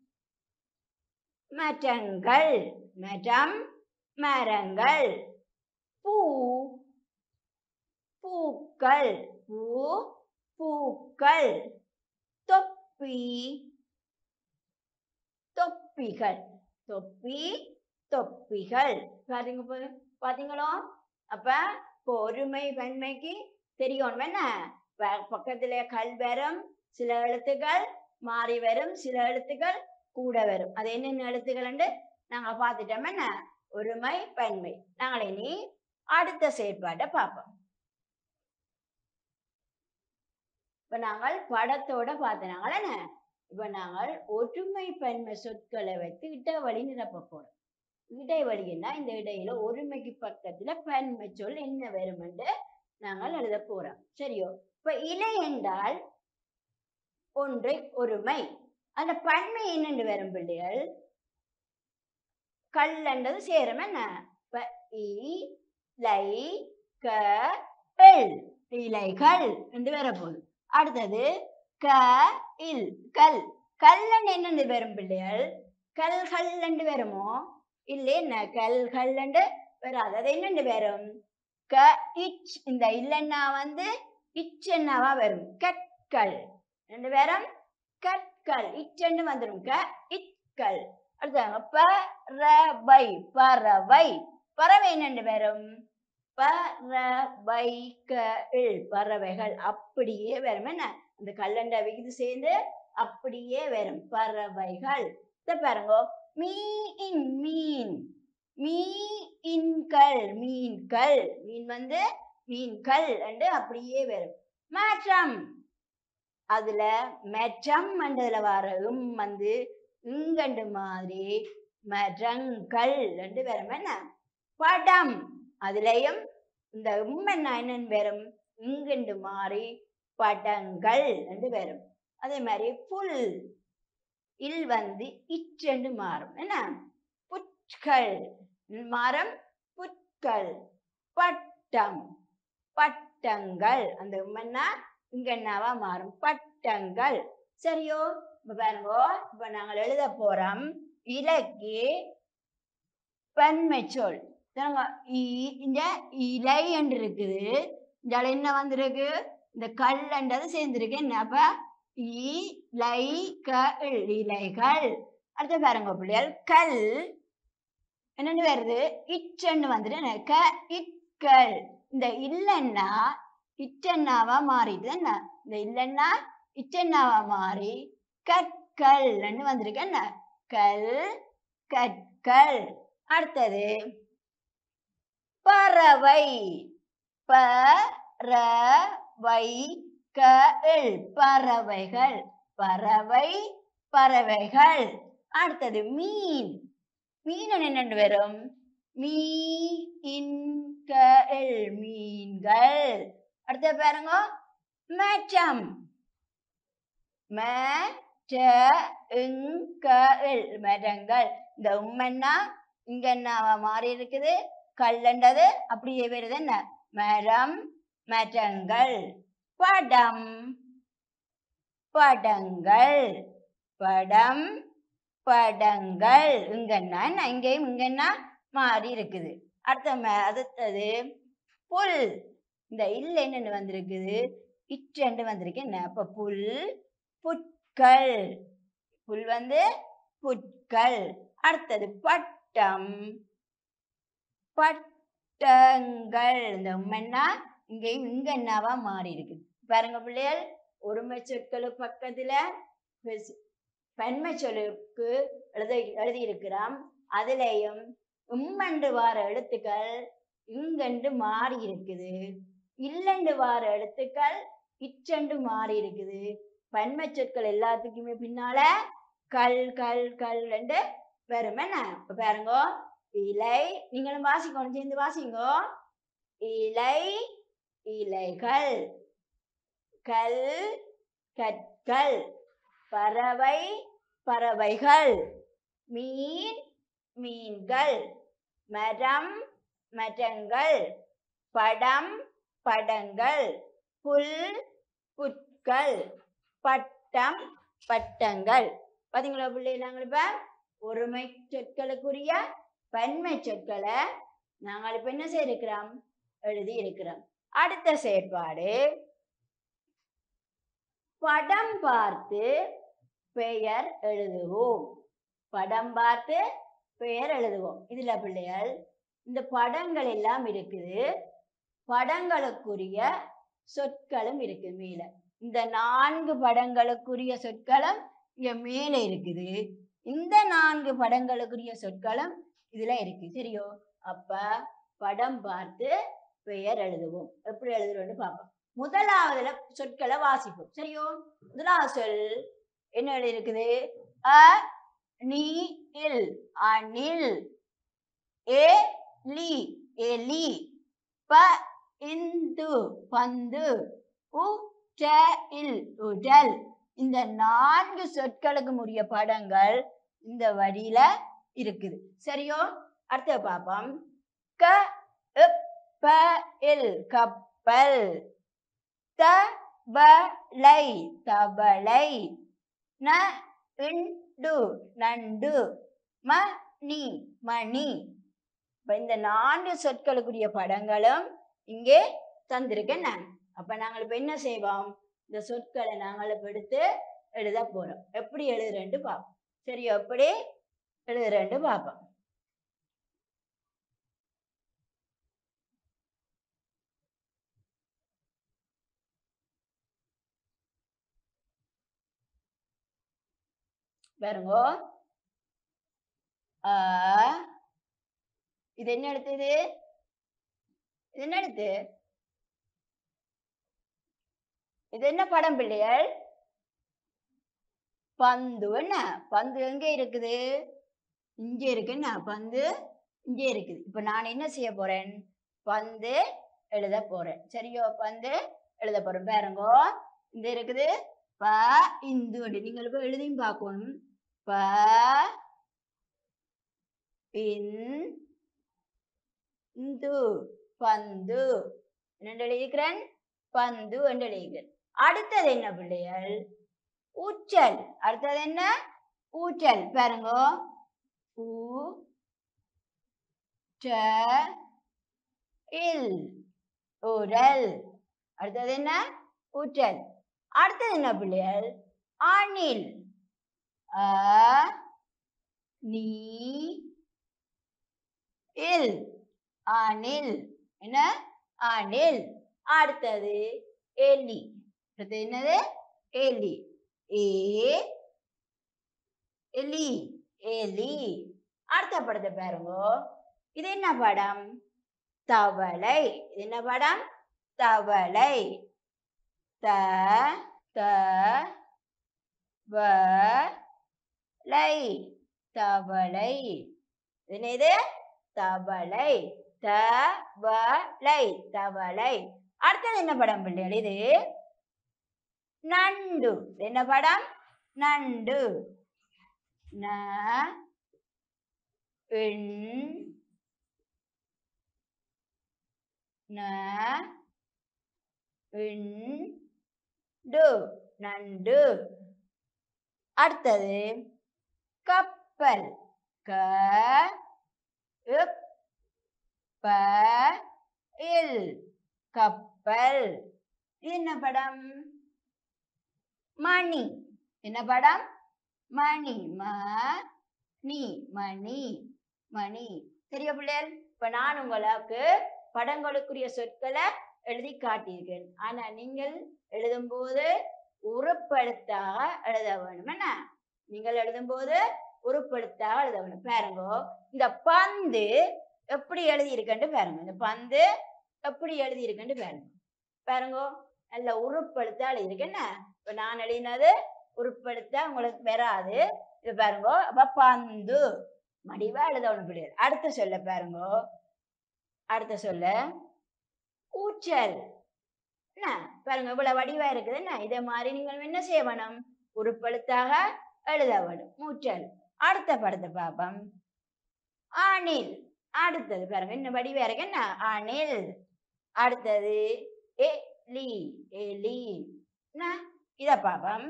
மரங்கள் மரம் மரங்கள் பூ பூக்கள் பூ பூக்கள் தொப்பி தொப்பிகள் தொப்பி தொப்பிகள் பாருங்க பா- பாத்தீங்களோ அப்ப இப்போ ஒருமை பன்மைக்கு தெரியும் என்ன ப- பக்கத்துல கல் வரும் சில எழுத்துக்கள் மாறி வரும் சில எழுத்துக்கள் கூட வரும் அது என்னென்ன எழுத்துக்கள் நாங்க பார்த்துட்டோம் என்ன ஒருமை பன்மை நாங்கள் இனி அடுத்த செயற்பாட்டை பார்ப்போம் இப்ப நாங்கள் படத்தோட பார்த்தனாங்கள என்ன இப்ப நாங்கள் ஒற்றுமை பன்மை சொற்களை வைத்து இடைவெளி நிரப்ப போறோம் இடைவெளின்னா இந்த இடையில ஒருமைக்கு பக்கத்துல பன்மை சொல் என்ன வரும் என்று நாங்கள் எழுத போறோம் சரியோ இப்ப இலை என்றால் ஒன்றை ஒருமை அந்த பன்மை என்னென்று வரும் பிள்ளைகள் கல்லண்டது சேரும் என்ன இப்ப இ லை க எல் இலைகள் என்று வரப்போகுது அடுத்தது க இல் கல் கல்லண்டு என்னென்று வரும் பிள்ளைகள் கல்கள் என்று வருமோ இல்லை என்ன கல்கள் என்று வராது அது என்னென்று வரும் க இச் இந்த இல்லைன்னா வந்து இச் என்னவா வரும் கற்கள் ரெண்டு பேரும் கற்கள் இச்சென்று வந்துடும் க இற்கள் அடுத்தாங்க பறவை பறவை பறவை என்னென்று வரும் பறவைகள் பறவைகள் அப்படியே வரும் என்ன இந்த கல்லண்ட விகுதி சேர்ந்து அப்படியே வரும் பறவைகள் இத பாருங்க மீன் மீன் மீன்கள் மீன்கள் மீன் வந்து மீன்கள் என்று அப்படியே வரும் மாற்றம் அதுல மெற்றம் என்றதுல வர உம் வந்து இங்கண்டு மாதிரி மரங்கள் என்று வரும் என்ன படம் அதுலயும் இந்த உம்மென்னா என்னன்னு வரும் இங்கண்டு மாறி படங்கள் என்று வரும் அதே மாதிரி புல் இல் வந்து இச்சென்று மாறும் என்ன புட்கள் மரம் புட்கள் பட்டம் பட்டங்கள் அந்த உம்மென்னா இங்கன்னாவா மாறும் பட்டங்கள் சரியோ இப்ப பாருங்க இப்ப நாங்கள் எழுத போறோம் இலக்கு பன்மை சொல் பாருங்க, இ- இந்த இலை என்று இருக்குது இந்த என்ன வந்திருக்கு இந்த கல்லன்றது சேர்ந்திருக்கு என்ன அப்ப இ லை க இல், இலைகள் அடுத்து பாருங்க பிள்ளைகள் கல் என்னன்னு வருது இச்சன்னு வந்துட்டு என்ன? க இட்கள் இந்த இல்லன்னா இச்சன்னாவா மாறிடுது என்ன இந்த இல்லன்னா இச்சன்னாவா மாறி கற்கள்னு வந்திருக்கு என்ன கல் கற்கள் அடுத்தது பறவை பறவை கள் பறவைகள் பறவை பறவைகள் அடுத்தது மீன் மீன் என்னென்று வரும் மீன்கள் மீன்கள் அடுத்த பாருங்க மேச்சம் மரங்கள் மரங்கள் இந்த உம்மன்னா இங்க என்னவா மாறி இருக்குது கல்லண்டது அப்படியே வருது என்ன மரம் மரங்கள் படம் படங்கள் படம் படங்கள் இங்கன்னா என்ன இங்கேயும் இங்கன்னா மாறி இருக்குது அடுத்த ம- அடுத்தது புல் இந்த இல்ல என்னன்னு வந்திருக்குது இச்சென்று வந்திருக்கு என்ன அப்ப புல் புட்கள் புல் வந்து புட்கள் அடுத்தது பட்டம் பட்டங்கள் இந்த உம்மன்னா இங்கேயும் இங்க என்னவா மாறி இருக்குது பாருங்க பிள்ளைகள் ஒருமை சொற்களு பக்கத்துல பெஸ்- பன்மை சொல்லுக்கு எழுத எழுதி இருக்கிறோம் அதுலேயும் உம்மண்டு வார எழுத்துக்கள் இங்கண்டு மாறி இருக்குது இல்லண்டு வார எழுத்துக்கள் இச்சண்டு மாறி இருக்குது பன்மை சொற்கள் எல்லாத்துக்குமே பின்னால கல் கல் கல் ரெண்டு வரும் என்ன இப்ப பாருங்க இலை நீங்களும் வாசிக்கணும் சேர்ந்து வாசிங்கோ இலை இலைகள் கல் கற்கள் பறவை பறவைகள் மீன் மீன்கள் மரம் மரங்கள் படம் படங்கள் புல் புட்கள் பட்டம் பட்டங்கள் பாத்தீங்களா பிள்ளை நாங்கள் இப்ப ஒருமை சொற்களுக்குரிய பன்மை சொற்களை நாங்கள் இப்ப என்ன செய்திருக்கிறோம் எழுதி இருக்கிறோம் அடுத்த செயற்பாடு படம் பார்த்து பெயர் எழுதுவோம் படம் பார்த்து பெயர் எழுதுவோம் இதுல பிள்ளைகள் இந்த படங்கள் எல்லாம் இருக்குது படங்களுக்குரிய சொற்களும் இருக்கு மேல இந்த நான்கு படங்களுக்குரிய சொற்களும் இங்க மேல இருக்குது இந்த நான்கு படங்களுக்குரிய சொற்களும் இதுல இருக்கு சரியோ அப்ப படம் பார்த்து பெயர் எழுதுவோம் எப்படி எழுதுறோம்னு பார்ப்போம் முதலாவதுல சொற்களை வாசிப்போம் சரியோ முதலாவது சொல் என்ன எழுதி இருக்குது அ நீ இல் அணில் ஏ லி எலி ப இந்து பந்து உ ட இல் உடல் இந்த நான்கு சொற்களுக்கு உரிய படங்கள் இந்த வரியில இருக்குது சரியோ அடுத்த பாப்போம் க இப், ப இல் கப்பல் த ப லை தபலை ந இண்டு நண்டு ம நீ மணி இப்ப இந்த நான்கு சொற்களுக்குரிய படங்களும் இங்கே தந்திருக்கேன் நான் அப்ப நாங்கள் இப்ப என்ன செய்வோம் இந்த சொற்களை நாங்கள் இப்ப எடுத்து எழுத போறோம் எப்படி எழுதுறேன்ட்டு பார்ப்போம் சரியோ எப்படி எழுதுறேன்ட்டு பார்ப்போம் பாருங்கோ ஆ இது என்ன எழுத்து இது இது என்ன எழுத்து இது என்ன படம் பிள்ளைகள் பந்து என்ன பந்து எங்க இருக்குது இங்க இருக்கு என்ன பந்து இங்க இருக்குது இப்ப நான் என்ன செய்ய போறேன் பந்து எழுத போறேன் சரியோ பந்து எழுத போறேன் பாருங்கோ இந்த இருக்குது ப இந்து நீங்கள் இப்ப எழுதியும் பார்க்கணும் ப இன் இந்து பந்து என்ன எழுதிக்கிறேன் பந்து என்று எழுதிக்கிறேன் அடுத்தது என்ன பிள்ளைகள் ஊற்றல் அடுத்தது என்ன ஊற்றல் பாருங்க ஊ ட இல் உரல் அடுத்தது என்ன ஊற்றல் அடுத்தது என்ன பிள்ளைகள் ஆணில் அ நீ இல் அணில் என்ன அணில் அடுத்தது எலி அடுத்தது என்னது எலி ஏ எலி எலி அடுத்த படத்தை பாருங்க இது என்ன படம் தவளை இது என்ன படம் தவளை த த வ லை தவளை இது என்னது தவளை தவளை தவளை அடுத்தது என்ன படம் பிள்ளைகள் இது நண்டு இது என்ன படம் நண்டு ந இன் ந இன் டு நண்டு அடுத்தது கப்பல் க இப் ப இல் கப்பல் இது என்ன படம் மணி என்ன படம் மணி ம நீ மணி மணி சரியா பிள்ளைகள் இப்ப நான் உங்களுக்கு படங்களுக்குரிய சொற்களை எழுதி காட்டியிருக்கேன் ஆனா நீங்கள் எழுதும்போது உருப்படுத்தாக எழுத வேணும் என்ன நீங்கள் எழுதும்போது உருப்படுத்தாக எழுதணும் பாருங்க இந்த பந்து எப்படி எழுதி இருக்குன்னு பாருங்க இந்த பந்து எப்படி எழுதி இருக்குன்னு பாருங்க பாருங்க நல்ல உருப்படுத்தா எழுதி இருக்கு என்ன இப்ப நான் எழுதினது உருப்படுத்தா உங்களுக்கு வராது இது பாருங்க அப்ப பந்து மடிவா எழுதணும் பிள்ளைகள் அடுத்த சொல்ல பாருங்க அடுத்த சொல்ல ஊச்சல் என்ன பாருங்க இவ்வளவு வடிவா இருக்குது என்ன இதே மாதிரி நீங்கள் என்ன செய்ய வேணும் உருப்பெழுத்தாக எழுத வேணும் மூச்சல் அடுத்த படத்தை பார்ப்போம் அணில் அடுத்தது பாருங்க என்ன வடிவா இருக்கு என்ன அணில் அடுத்தது எலி எலி என்ன இத பார்ப்போம்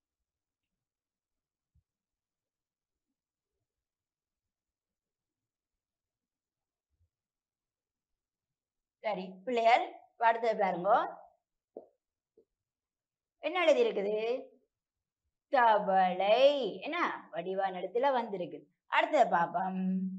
சரி பிள்ளைகள் இப்ப அடுத்தது பாருங்க என்ன எழுதி இருக்குது தவளை என்ன வடிவான இடத்துல வந்திருக்கு அடுத்தது பாப்போம்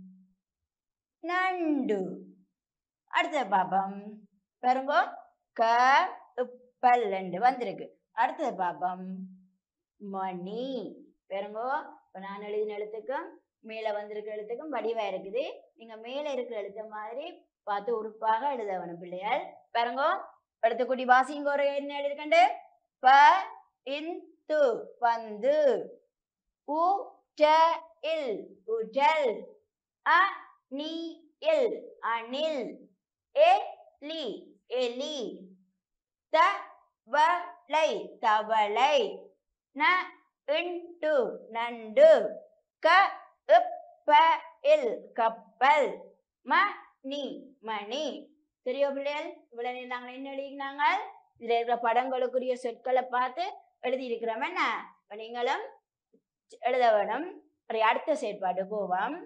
நண்டு அடுத்தது பாப்போம் பாருங்க க உப்பல் ரெண்டு வந்திருக்கு அடுத்தது பாப்போம் மணி பாருங்க இப்ப நான் எழுதின எழுத்துக்கும் மேல வந்திருக்கிற எழுத்துக்கும் வடிவா இருக்குது நீங்க மேல இருக்கிற எழுத்த மாதிரி பார்த்து உறுப்பாக எழுத வேணும் பிள்ளைகள் பாருங்க அடுத்த குட்டி வாசிங்க ஒரு என்ன எழுதிருக்கண்டு ப இந்து பந்து உ ட இல் உடல் அ நீ இல் அணில் எ லி எலி த வ லை தவளை ந இண்டு நண்டு க உப்ப இல் கப்பல் ம நீ மணி தெரியும் பிள்ளைகள் இவ்வளவு நேரம் நாங்கள் என்ன எழுதினாங்க இதுல இருக்கிற படங்களுக்குரிய சொற்களை பார்த்து எழுதி இருக்கிறோம் என்ன இப்ப நீங்களும் எழுத வேணும் சரி, அடுத்த செயற்பாடு போவோம்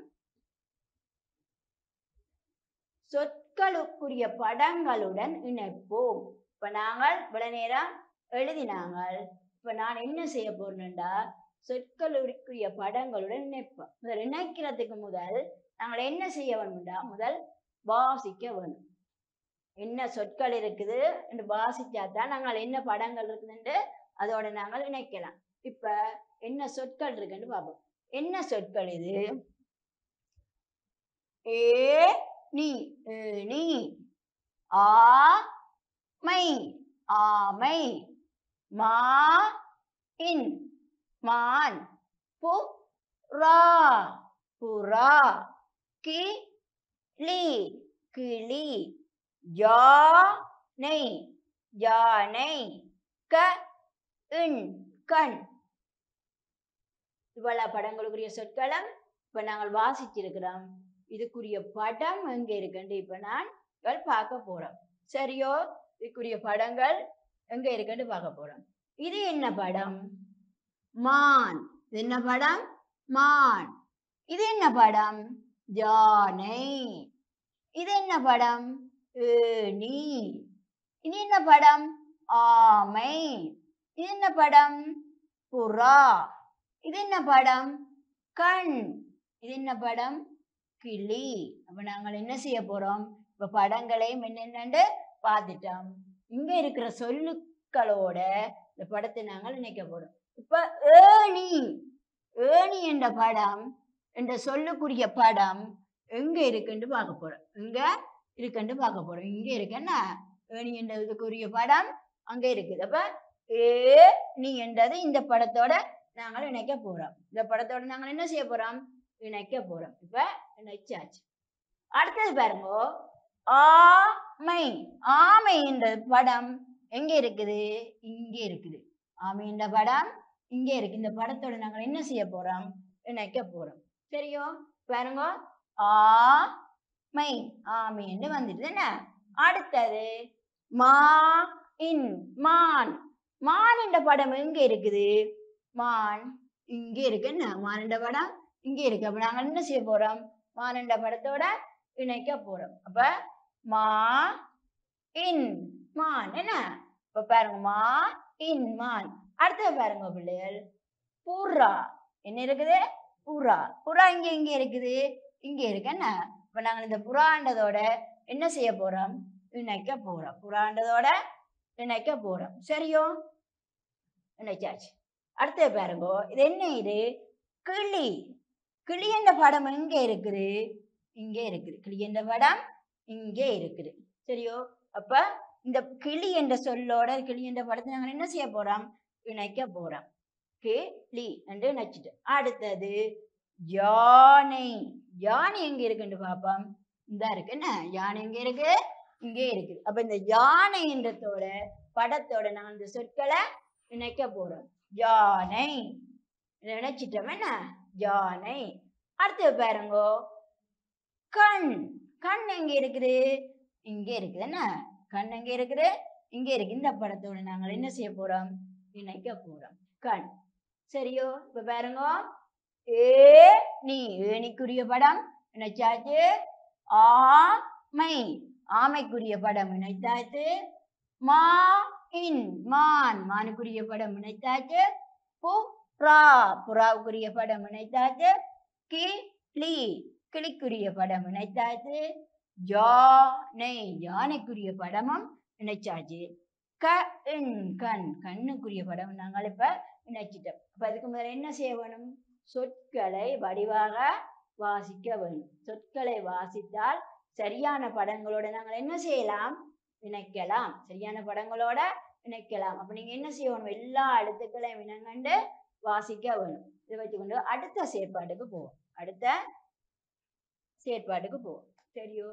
சொற்களுக்குரிய படங்களுடன் இணைப்போம் இப்ப நாங்கள் இவ்வளவு நேரம் எழுதினாங்கள் இப்ப நான் என்ன செய்ய போறேன்டா சொற்களுக்குரிய படங்களுடன் இணைப்போம் முதல் இணைக்கிறதுக்கு முதல் நாங்கள் என்ன செய்ய வேணும்டா முதல் வாசிக்க வேணும் என்ன சொற்கள் இருக்குது என்று வாசிச்சா தான் நாங்கள் என்ன படங்கள் இருக்குதுன்னு அதோட நாங்கள் இணைக்கலாம் இப்ப என்ன சொற்கள் இருக்குன்னு பார்ப்போம் என்ன சொற்கள் இது ஏ நீ நீ ஆ மை ஆமை மா இன் மான் பு ரா புறா கி லி கிளி யானை யானை க இன் கண் இவ்வளவு படங்களுக்குரிய சொற்களம் இப்ப நாங்கள் வாசிச்சிருக்கிறோம் இதுக்குரிய படம் எங்க இருக்குன்னு இப்ப நான் இவள் பார்க்க போறோம் சரியோ இதுக்குரிய படங்கள் எங்க இருக்குன்னு பார்க்க போறோம் இது என்ன படம் மான் இது என்ன படம் மான் இது என்ன படம் யானை இது என்ன படம் ஏணி இது என்ன படம் ஆமை இது என்ன படம் புறா இது என்ன படம் கண் இது என்ன படம் கிளி அப்ப நாங்கள் என்ன செய்ய போறோம் இப்ப படங்களையும் என்னென்னு பார்த்துட்டோம் இங்க இருக்கிற சொல்லுக்களோட இந்த படத்தை நாங்கள் இணைக்க போறோம் இப்ப ஏணி ஏணி என்ற படம் என்ற சொல்லுக்குரிய படம் எங்க இருக்குன்னு பார்க்க போறோம் எங்க இருக்குன்னு பார்க்க போறோம் இங்க இருக்குன்னா ஏணி என்ற இதுக்குரிய படம் அங்க இருக்குது அப்ப ஏ நீ என்றது இந்த படத்தோட நாங்கள் இணைக்க போறோம் இந்த படத்தோட நாங்கள் என்ன செய்ய போறோம் இணைக்க போறோம் இப்ப இணைச்சாச்சு அடுத்தது பாருங்க ஆமை ஆமை என்ற படம் எங்க இருக்குது இங்க இருக்குது ஆமை என்ற படம் இங்க இருக்கு இந்த படத்தோட நாங்கள் என்ன செய்ய போறோம் இணைக்க போறோம் சரியோ பாருங்க ஆமை ஆமை என்று வந்துடுது என்ன அடுத்தது மா இன் மான் மான் என்ற படம் எங்க இருக்குது மான் இங்க இருக்கு என்ன மான் என்ற படம் இங்க இருக்கு அப்ப நாங்க என்ன செய்ய போறோம் மான் என்ற படத்தோட இணைக்க போறோம் அப்ப மா இன் மான் என்ன இப்ப பாருங்க மா இன் மான் அடுத்தது பாருங்க பிள்ளைகள் புறா என்ன இருக்குது புறா புறா இங்க இங்க இருக்குது இங்க இருக்கு என்ன இப்ப நாங்க இந்த புறாண்டதோட என்ன செய்ய போறோம் இணைக்க போறோம் புறாண்டதோட இணைக்க போறோம் சரியோ இணைச்சாச்சு அடுத்தது பாருங்க இது என்ன இது கிளி கிளி என்ற படம் எங்க இருக்குது இங்கே இருக்குது கிளி என்ற படம் இங்கே இருக்குது சரியோ அப்ப இந்த கிளி என்ற சொல்லோட கிளி என்ற படத்தை நாங்கள் என்ன செய்ய போறோம் இணைக்க போறோம் கிளி என்று இணைச்சிட்டு அடுத்தது யானை யானை எங்க இருக்குன்னு பார்ப்போம் இந்த இருக்கு என்ன யானை எங்க இருக்கு இங்கே இருக்குது அப்ப இந்த யானை என்றதோட படத்தோட நான் இந்த சொற்களை இணைக்க போறோம் யானை நினைச்சிட்டோம் என்ன யானை அடுத்து பாருங்கோ கண் கண் எங்க இருக்குது இங்கே இருக்குது என்ன கண் எங்க இருக்குது இங்கே இருக்கு இந்த படத்தோட நாங்கள் என்ன செய்ய போறோம் இணைக்க போறோம் கண் சரியோ இப்ப பாருங்க ஏ நீ ஏனிக்குரிய படம் இணைச்சாச்சு ஆமை ஆமைக்குரிய படம் இணைத்தாச்சு மா இன் மான் மானுக்குரிய படம் இணைத்தாச்சு பு புறா புறாவுக்குரிய படம் இணைத்தாச்சு கி லி கிளிக்குரிய படம் இணைத்தாச்சு யானை யானைக்குரிய படமும் இணைச்சாச்சு க இன் கண் கண்ணுக்குரிய படம் நாங்கள் இப்ப இணைச்சிட்டோம் அப்ப அதுக்கு முதல்ல என்ன செய்ய வேணும் சொற்களை வடிவாக வாசிக்க வேணும் சொற்களை வாசித்தால் சரியான படங்களோட நாங்கள் என்ன செய்யலாம் இணைக்கலாம் சரியான படங்களோட இணைக்கலாம் அப்ப நீங்க என்ன செய்யணும் எல்லா எழுத்துக்களையும் இனங்கண்டு வாசிக்க வேணும் இதை வச்சுக்கொண்டு அடுத்த செயற்பாட்டுக்கு போவோம் அடுத்த செயற்பாட்டுக்கு போவோம் சரியோ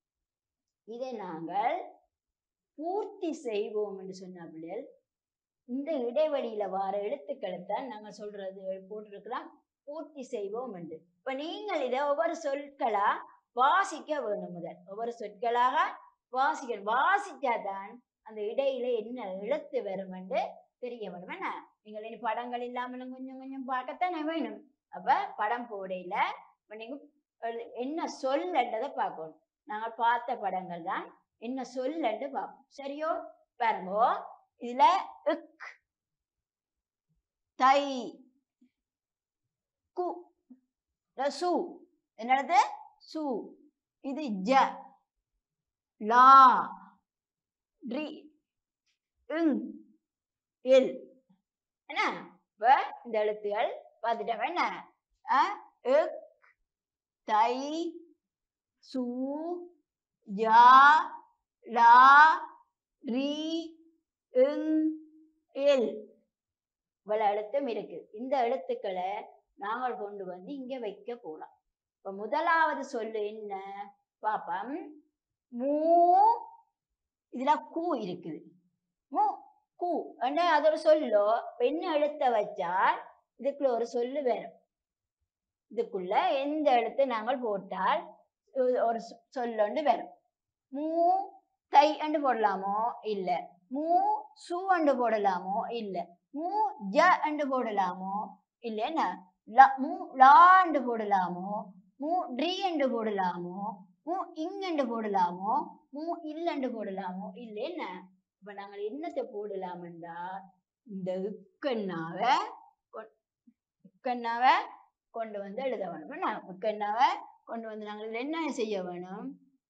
இதை நாங்கள் பூர்த்தி செய்வோம் என்று சொன்ன பிள்ளைகள் இந்த இடைவெளியில வார எழுத்துக்களை தான் நாங்க சொல்றது போட்டிருக்கிறோம் பூர்த்தி செய்வோம் என்று இப்ப நீங்கள் இதை ஒவ்வொரு சொற்களா வாசிக்க வேணும் முதல் ஒவ்வொரு சொற்களாக வாசிக்க வாசிச்சாதான் அந்த இடையில என்ன எழுத்து வரும் என்று தெரிய வேணும் என்ன நீங்கள் இனி படங்கள் இல்லாம கொஞ்சம் கொஞ்சம் பார்க்கத்தானே வேணும் அப்ப படம் போடையில இப்ப நீங்க எழு- என்ன சொல்லன்றதை பார்க்கணும் நாங்கள் பார்த்த படங்கள் தான் என்ன சொல்லண்டு பார்ப்போம் சரியோ பாருங்கோ இதுல இக் தை கு இந்த சு என்னது சு இது ஜ லா ரி இங் இல் என்ன இப்ப இந்த எழுத்துகள் பார்த்துட்டோம் என்ன அ, இக் தை சு யா லா ரி இங் இல் இவ்வளவு எழுத்தும் இருக்கு இந்த எழுத்துக்களை நாங்கள் கொண்டு வந்து இங்க வைக்க போறோம் இப்ப முதலாவது சொல்லு என்ன பாப்பம் மூ இதுல கூ இருக்குது மூ கூ என்ன அது ஒரு சொல்லோ இப்ப என்ன எழுத்த வச்சால் இதுக்குள்ள ஒரு சொல்லு வரும் இதுக்குள்ள எந்த எழுத்து நாங்கள் போட்டால் இது ஒரு சொ- சொல்லொண்டு வரும் மூ தை அண்டு போடலாமோ இல்ல மூ சு அண்டு போடலாமோ இல்ல மூ ஜ அண்டு போடலாமோ இல்ல என்ன ல- மூ லா அண்டு போடலாமோ மூ ட்ரீ அண்டு போடலாமோ மூ இங் அண்டு போடலாமோ மூ இல்லண்டு போடலாமோ இல்ல என்ன இப்ப நாங்கள் என்னத்தை போடலாம்டா இந்த இக்கண்ணாவை கொ- இக்கண்ணாவை கொண்டு வந்து எழுத வேணும் என்ன இக்கண்ணாவை கொண்டு வந்து நாங்கள் இதுல என்ன செய்ய வேணும்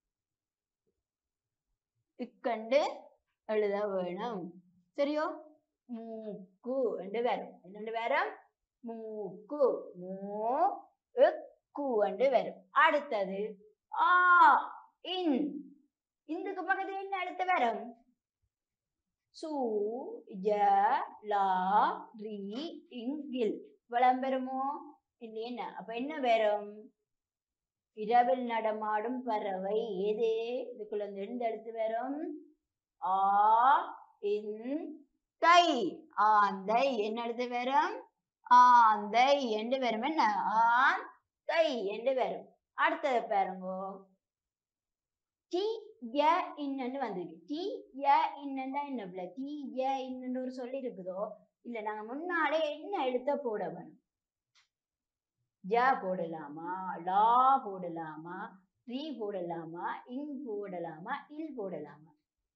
இக்கண்டு எழுத வேணும் சரியோ மூக்கு என்று வரும் என்னண்டு வரும் மூக்கு மூ கு என்று வரும் அடுத்தது ஆ இன் இந்துக்கு பக்கத்துல என்ன எழுத்து வரும் சு ஜ லா ரி இங்கில் விளம்பரமோ இல்லையா அப்ப என்ன வரும் இரவில் நடமாடும் பறவை எது இதுக்குள்ள இருந்து எந்த எழுத்து வரும் ஆ இன் தை ஆந்தை என்ன எழுத்து வரும் ஆந்தை என்று வரும் என்ன ஆன் தை என்று வரும் அடுத்தது பாருங்கோ டி ய இன்னன்னு வந்திருக்கு டி ய இன்னன்னா என்ன பிள்ளை டி ய இன்னன்னு ஒரு சொல்லி இருக்குதோ இல்ல நாங்க முன்னாலே என்ன எழுத்த போட வேணும் ஜ போடலாமா லா போடலாமா ரீ போடலாமா இன் போடலாமா இல் போடலாமா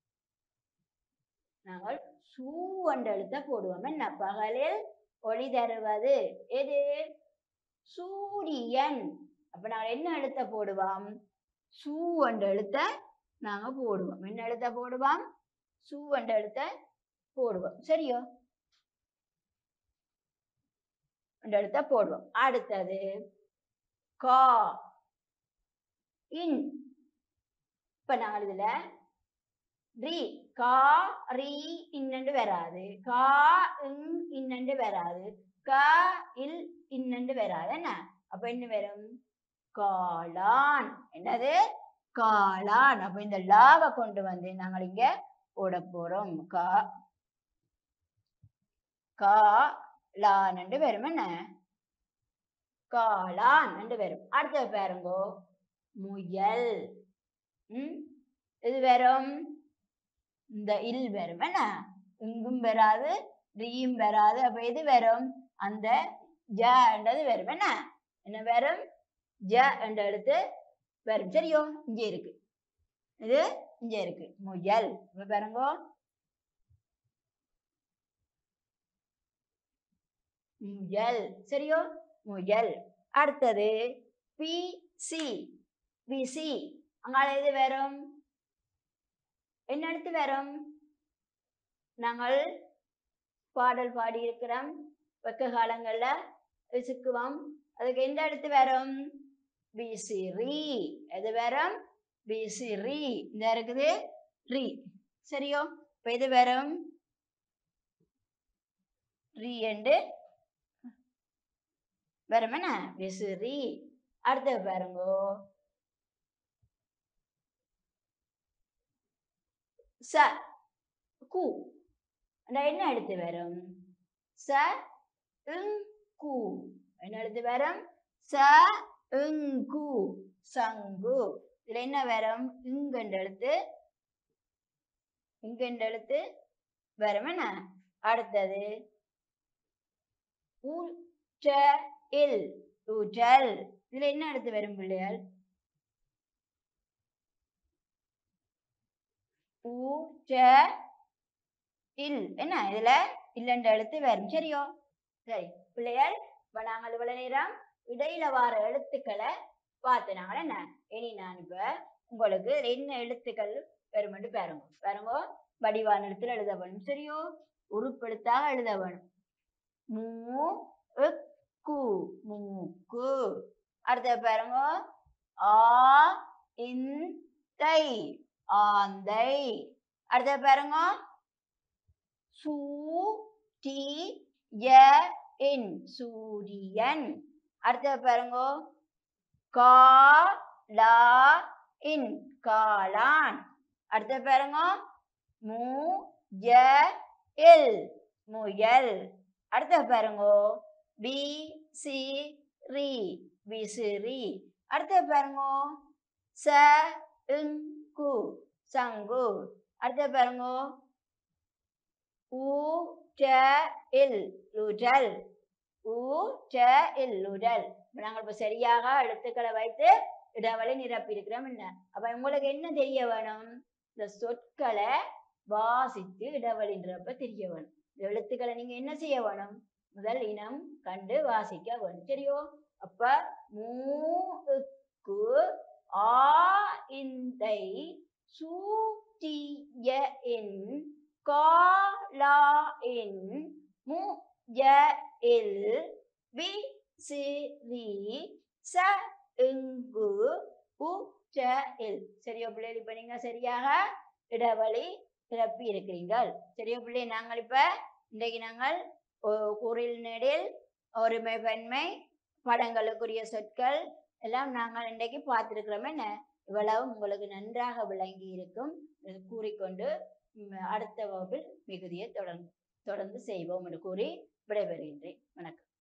நாங்கள் சூ என்ற எழுத்த போடுவோம் என்ன பகலில் ஒளி தருவது எது சூரியன் அப்ப நாங்கள் என்ன எழுத்த போடுவோம் சூ என்ற எழுத்த நாங்க போடுவோம் என்ன எழுத்த போடுவோம் சூ என்ற எழுத்த போடுவோம் சரியோ என்ற எழுத்த போடுவோம் அடுத்தது கா இன் இப்ப நாங்கள் இதுல ரி கா ரி இன்னண்டு வராது கா இங் இன்னண்டு வராது க இல் இன்னண்டு வராது என்ன அப்ப என்ன வரும் காளான் என்னது காளான் அப்ப இந்த லாவை கொண்டு வந்து நாங்கள் இங்க போட போறோம் கா கா லான் என்று வரும் என்ன காளான் என்று வரும் அடுத்த பாருங்கோ முயல் ம் இது வரும் இந்த இல் வரும் என்ன இங்கும் வராது ரீயும் வராது அப்ப எது வரும் அந்த ஜ என்றது வரும் என்ன என்ன வரும் ஜ என்ற எழுத்து வரும் சரியோ இங்க இருக்கு இது இங்க இருக்கு முயல் இப்ப பாருங்கோ முயல் சரியோ முயல் அடுத்தது பி சி பி சி அங்கால எது வரும் என்ன அடுத்து வரும் நாங்கள் பாடல் பாடி இருக்கிறோம் வெக்க காலங்கள்ல விசுக்குவோம் அதுக்கு எந்த அடுத்து வரும் பிசிறி எது வரும் பிசிறி இந்த இருக்குது ரீ சரியோ இப்ப இது வரும் ரீ என்று வரும் என்ன விசிறி அடுத்து பாருங்கோ ச கு அந்த என்ன எடுத்து வரும் ச இங் கு என்ன எடுத்து வரும் ச இங் கு சங்கு இதுல என்ன வரும் இங்கண்ட எழுத்து இங்கண்ட எழுத்து வரும் என்ன அடுத்தது ஊற்ற இல் ஊற்றல் இதுல என்ன எடுத்து வரும் பிள்ளைகள் ஊற்ற இல் என்ன இதுல இல்லன்ற எழுத்து வரும் சரியோ சரி பிள்ளைகள் இப்ப நாங்கள் இவ்வளவு நேரம் இடையில வார எழுத்துக்களை பார்த்து நாங்கள் என்ன இனி நான் இப்ப உங்களுக்கு என்ன எழுத்துக்கள் வருமென்று பாருங்க பாருங்க வடிவான எழுத்துல எழுத வேணும் சரியோ உருப்பெழுத்தாக எழுத வேணும் மூ கு மூக்கு அடுத்த பாருங்க ஆ இன் தை ஆந்தை அடுத்த பாருங்க சூ டி ய இன் சூரியன் அடுத்த பாருங்க கா லா இன் காளான் அடுத்த பாருங்க மு ய இல் முயல் அடுத்த பாருங்க பி சி ரி விசிறி அடுத்த பாருங்க ச இங் கு சங்கு அடுத்த பாருங்க ஊ ட இல் லுடல் ஊ ட இல் லுடல் இப்ப நாங்கள் இப்ப சரியாக எழுத்துக்களை வைத்து இடைவெளி நிரப்பி இருக்கிறோம் என்ன அப்ப உங்களுக்கு என்ன தெரிய வேணும் இந்த சொற்களை வாசித்து இடைவெளி நிரப்ப தெரிய வேணும் இந்த எழுத்துக்களை நீங்க என்ன செய்ய வேணும் முதல் இனம் கண்டு வாசிக்க வேணும் சரியோ அப்ப மூக்கு ஆ இந்தை சூட்டிய இன் காலா இன் மு ய இல் வி சி ரி ச இங்கு உ ச இல் சரியோ பிள்ளைகள் இப்ப நீங்க சரியாக இடைவெளி நிரப்பி இருக்கிறீர்கள் சரியோ பிள்ளை நாங்கள் இப்ப இன்றைக்கு நாங்கள் ஒ- குரில் நெடில் ஒருமை பன்மை படங்களுக்குரிய சொற்கள் எல்லாம் நாங்கள் இன்றைக்கு பார்த்திருக்கிறோம் என்ன இவ்வளவு உங்களுக்கு நன்றாக விளங்கி இருக்கும் என்று கூறிக்கொண்டு ம், அடுத்த வகுப்பில் மிகுதியை தொடர்ந்து தொடர்ந்து செய்வோம் என்று கூறி விடைபெறுகின்றேன் வணக்கம்